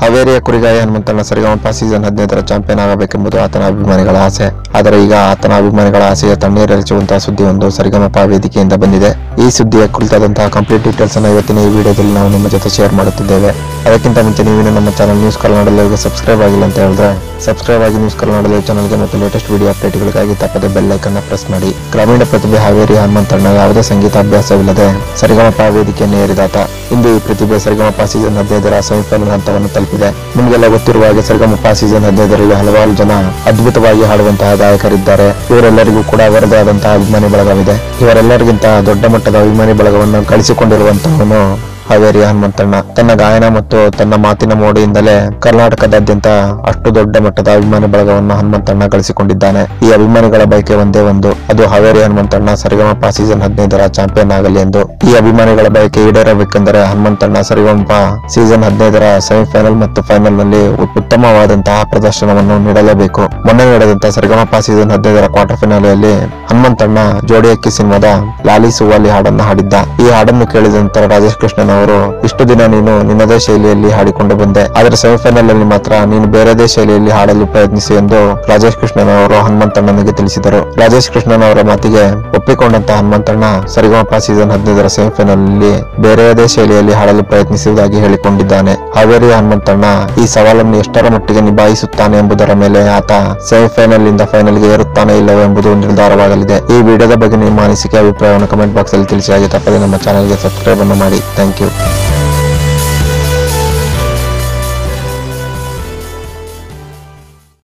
ಹಾವೇರಿಯ ಕುರಿಗಾಯಿ ಹನುಮಂತಣ್ಣ ಸರಿಗಮಪ ಸೀಸನ್ ಹದಿನೈದರ ಚಾಂಪಿಯನ್ ಆಗಬೇಕೆಂಬುದು ಆತನ ಅಭಿಮಾನಿಗಳ ಆಸೆ ಆದರೆ ಈಗ ಆತನ ಅಭಿಮಾನಿಗಳ ಆಸೆಯ ತಣ್ಣೀರೆರಚುವಂತಹ ಸುದ್ದಿಯೊಂದು ಸರಿಗಮಪ ವೇದಿಕೆಯಿಂದ ಬಂದಿದೆ ಈ ಸುದ್ದಿಯ ಕುರಿತಾದಂತಹ ಕಂಪ್ಲೀಟ್ ಡೀಟೇಲ್ಸ್ ಅನ್ನು ಇವತ್ತಿನ ಈ ವಿಡಿಯೋದಲ್ಲಿ ನಾವು ನಿಮ್ಮ ಜೊತೆ ಶೇರ್ ಮಾಡುತ್ತಿದ್ದೇವೆ ಅದಕ್ಕಿಂತ ಮುಂಚೆ ನೀವು ಇನ್ನೂ ನಮ್ಮ ಚಾನಲ್ ನ್ಯೂಸ್ ಕನ್ನಡದಲ್ಲಿ ಸಬ್ಸ್ಕ್ರೈಬ್ ಆಗಿಲ್ಲ ಅಂತ ಹೇಳಿದ್ರೆ ಸಬ್ಸ್ಕ್ರೈಬ್ ಆಗಿ ನ್ಯೂಸ್ ಕನ್ನಡದಲ್ಲಿ ಚಾನಲ್ಗೆ ಮತ್ತು ಲೇಟೆಸ್ಟ್ ವಿಡಿಯೋ ಅಪ್ಡೇಟ್ಗಳಿಗಾಗಿ ತಪ್ಪದೆ ಬೆಲ್ ಐಕನ್ನ ಪ್ರೆಸ್ ಮಾಡಿ ಗ್ರಾಮೀಣ ಪ್ರತಿಭೆ ಹಾವೇರಿ ಹನುಮಂತಣ್ಣ ಯಾವುದೇ ಸಂಗೀತ ಅಭ್ಯಾಸವಿಲ್ಲದೆ ಸರಿಗಮಪ ವೇದಿಕೆಯನ್ನು ಏರಿದಾತ ಇಂದು ಈ ಪ್ರತಿಭೆ ಸರಿಗಮಪ ಸೀಸನ್ ಹದಿನೈದರ ಸೆಮಿಫೈನಲ್ ಹಂತವನ್ನು ತಲುಪಿದೆ ನಿಮಗೆಲ್ಲ ಗೊತ್ತಿರುವ ಹಾಗೆ ಸರಿಗಮಪ ಸೀಸನ್ ಹದಿನೈದರಲ್ಲಿ ಹಲವಾರು ಜನ ಅದ್ಭುತವಾಗಿ ಹಾಡುವಂತಹ ಗಾಯಕರಿದ್ದಾರೆ ಇವರೆಲ್ಲರಿಗೂ ಕೂಡ ಅವರದೇ ಆದಂತಹ ಅಭಿಮಾನಿ ಬಳಗವಿದೆ ಇವರೆಲ್ಲರಿಗಿಂತ ದೊಡ್ಡ ಮಟ್ಟದ ಅಭಿಮಾನಿ ಬಳಗವನ್ನು ಗಳಿಸಿಕೊಂಡಿರುವಂತಹವನು ಹಾವೇರಿ ಹನುಮಂತಣ್ಣ ತನ್ನ ಗಾಯನ ಮತ್ತು ತನ್ನ ಮಾತಿನ ಮೋಡಿಯಿಂದಲೇ ಕರ್ನಾಟಕದಾದ್ಯಂತ ಅಷ್ಟು ದೊಡ್ಡ ಮಟ್ಟದ ಅಭಿಮಾನಿ ಬಳಗವನ್ನು ಹನುಮಂತಣ್ಣ ಗಳಿಸಿಕೊಂಡಿದ್ದಾನೆ ಈ ಅಭಿಮಾನಿಗಳ ಬಯಕೆ ಒಂದೇ ಒಂದು ಅದು ಹಾವೇರಿ ಹನುಮಂತಣ್ಣ ಸರಿಗಮಪ ಸೀಸನ್ ಹದಿನೈದರ ಚಾಂಪಿಯನ್ ಆಗಲಿ ಎಂದು ಈ ಅಭಿಮಾನಿಗಳ ಬಯಕೆ ಈಡೇರಬೇಕೆಂದರೆ ಹನುಮಂತಣ್ಣ ಸರಿಗಮಪ ಸೀಸನ್ ಹದಿನೈದರ ಸೆಮಿಫೈನಲ್ ಮತ್ತು ಫೈನಲ್ ನಲ್ಲಿ ಉತ್ತಮವಾದಂತಹ ಪ್ರದರ್ಶನವನ್ನು ನೀಡಲೇಬೇಕು ಮೊನ್ನೆ ನಡೆದಂತಹ ಸರಿಗಮಪ ಸೀಸನ್ ಹದಿನೈದರ ಕ್ವಾರ್ಟರ್ ಫಿನಾಲೆಯಲ್ಲಿ ಹನುಮಂತಣ್ಣ ಜೋಡಿ ಅಕ್ಕಿ ಸಿನಿಮಾದ ಲಾಲಿ ಸುವಾಲಿ ಹಾಡನ್ನು ಹಾಡಿದ್ದ ಈ ಹಾಡನ್ನು ಕೇಳಿದ ನಂತರ ರಾಜೇಶ್ ಕೃಷ್ಣನ್ ಅವರು ಇಷ್ಟು ದಿನ ನೀನು ನಿನ್ನದೇ ಶೈಲಿಯಲ್ಲಿ ಹಾಡಿಕೊಂಡು ಬಂದೆ ಆದರೆ ಸೆಮಿಫೈನಲ್ ಅಲ್ಲಿ ಮಾತ್ರ ನೀನು ಬೇರೆದೇ ಶೈಲಿಯಲ್ಲಿ ಹಾಡಲು ಪ್ರಯತ್ನಿಸಿ ಎಂದು ರಾಜೇಶ್ ಕೃಷ್ಣನ್ ಅವರು ಹನುಮಂತಣ್ಣನಿಗೆ ತಿಳಿಸಿದರು ರಾಜೇಶ್ ಕೃಷ್ಣನ್ ಅವರ ಮಾತಿಗೆ ಒಪ್ಪಿಕೊಂಡಂತ ಹನುಮಂತಣ್ಣ ಸರಿಗಮಪ ಸೀಸನ್ ಹದಿನೈದರ ಸೆಮಿಫೈನಲ್ ಅಲ್ಲಿ ಬೇರೆಯದೇ ಶೈಲಿಯಲ್ಲಿ ಹಾಡಲು ಪ್ರಯತ್ನಿಸುವುದಾಗಿ ಹೇಳಿಕೊಂಡಿದ್ದಾನೆ ಹಾವೇರಿ ಹನುಮಂತಣ್ಣ ಈ ಸವಾಲನ್ನು ಎಷ್ಟರ ಮಟ್ಟಿಗೆ ನಿಭಾಯಿಸುತ್ತಾನೆ ಎಂಬುದರ ಮೇಲೆ ಆತ ಸೆಮಿಫೈನಲ್ ಇಂದ ಫೈನಲ್ ಗೆ ಏರುತ್ತಾನೆ ಇಲ್ಲವೋ ಎಂಬುದು ನಿರ್ಧಾರವಾಗಲಿದೆ ಈ ವಿಡಿಯೋದ ಬಗ್ಗೆ ನಿಮ್ಮ ಅನಿಸಿಕೆ ಅಭಿಪ್ರಾಯವನ್ನು ಕಮೆಂಟ್ ಬಾಕ್ಸ್ ಅಲ್ಲಿ ತಿಳಿಸಿ ಹಾಗೆ ತಪ್ಪದೆ ನಮ್ಮ ಚಾನಲ್ಗೆ ಸಬ್ಸ್ಕ್ರೈಬ್ ಅನ್ನು ಮಾಡಿ ಥ್ಯಾಂಕ್ ಯು